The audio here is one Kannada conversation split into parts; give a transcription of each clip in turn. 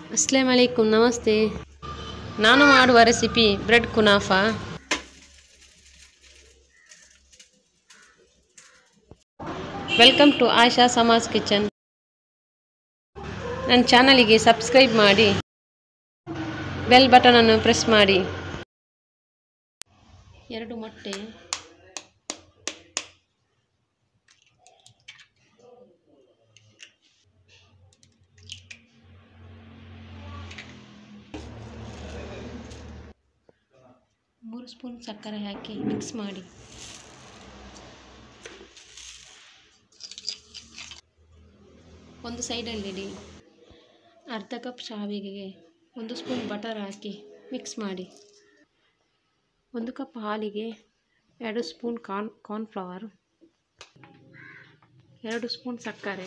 ಅಸ್ಲಾಂ ಅಲೈಕುಮ್ ನಮಸ್ತೆ ನಾನು ಮಾಡುವ ರೆಸಿಪಿ ಬ್ರೆಡ್ ಕುನಾಫಾ welcome to Asha Samaj kitchen ನನ್ನ ಚಾನಲಿಗೆ ಸಬ್ಸ್ಕ್ರೈಬ್ ಮಾಡಿ ಬೆಲ್ ಬಟನನ್ನು ಪ್ರೆಸ್ ಮಾಡಿ ಎರಡು ಮೊಟ್ಟೆ ಮೂರು ಸ್ಪೂನ್ ಸಕ್ಕರೆ ಹಾಕಿ ಮಿಕ್ಸ್ ಮಾಡಿ ಒಂದು ಸೈಡಲ್ಲಿಡಿ ಅರ್ಧ ಕಪ್ ಶಾವಿಗೆಗೆ ಒಂದು ಸ್ಪೂನ್ ಬಟರ್ ಹಾಕಿ ಮಿಕ್ಸ್ ಮಾಡಿ ಒಂದು ಕಪ್ ಹಾಲಿಗೆ ಎರಡು ಸ್ಪೂನ್ ಕಾರ್ನ್ ಕಾರ್ನ್ಫ್ಲವರ್ ಎರಡು ಸ್ಪೂನ್ ಸಕ್ಕರೆ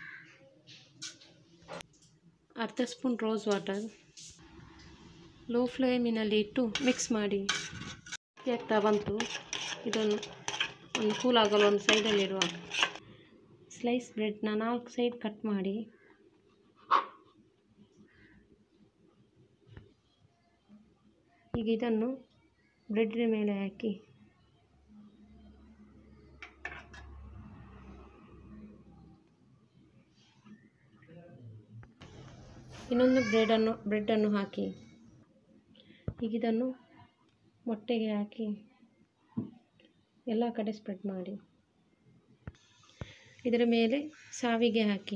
ಅರ್ಧ ಸ್ಪೂನ್ ರೋಸ್ ವಾಟರ್ ಲೋ ಫ್ಲೇಮಿನಲ್ಲಿ ಇಟ್ಟು ಮಿಕ್ಸ್ ಮಾಡಿ ಆಗ್ತಾ ಬಂತು ಇದನ್ನು ಒಂದು ಕೂಲ್ ಆಗಲು ಒಂದು ಸೈಡಲ್ಲಿಡುವ ಸ್ಲೈಸ್ ಬ್ರೆಡ್ನ ನಾಲ್ಕು ಸೈಡ್ ಕಟ್ ಮಾಡಿ ಈಗ ಇದನ್ನು ಬ್ರೆಡ್ನ ಮೇಲೆ ಹಾಕಿ ಇನ್ನೊಂದು ಬ್ರೆಡನ್ನು ಬ್ರೆಡ್ಡನ್ನು ಹಾಕಿ ಈಗ ಇದನ್ನು ಮೊಟ್ಟೆಗೆ ಹಾಕಿ ಎಲ್ಲ ಕಡೆ ಸ್ಪ್ರೆಡ್ ಮಾಡಿ ಇದರ ಮೇಲೆ ಸಾವಿಗೆ ಹಾಕಿ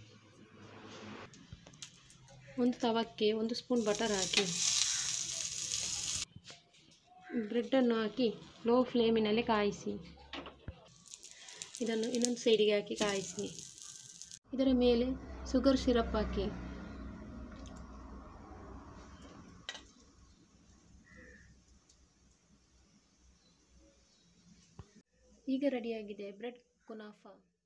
ಒಂದು ತವಕ್ಕೆ ಒಂದು ಸ್ಪೂನ್ ಬಟರ್ ಹಾಕಿ ಬ್ರೆಡ್ಡನ್ನು ಹಾಕಿ ಲೋ ಫ್ಲೇಮಿನಲ್ಲಿ ಕಾಯಿಸಿ ಇದನ್ನು ಇನ್ನೊಂದು ಸೈಡಿಗೆ ಹಾಕಿ ಕಾಯಿಸಿ ಇದರ ಮೇಲೆ ಶುಗರ್ ಸಿರಪ್ ಹಾಕಿ ಈಗ ರೆಡಿಯಾಗಿದೆ ಬ್ರೆಡ್ ಕುನಾಫಾ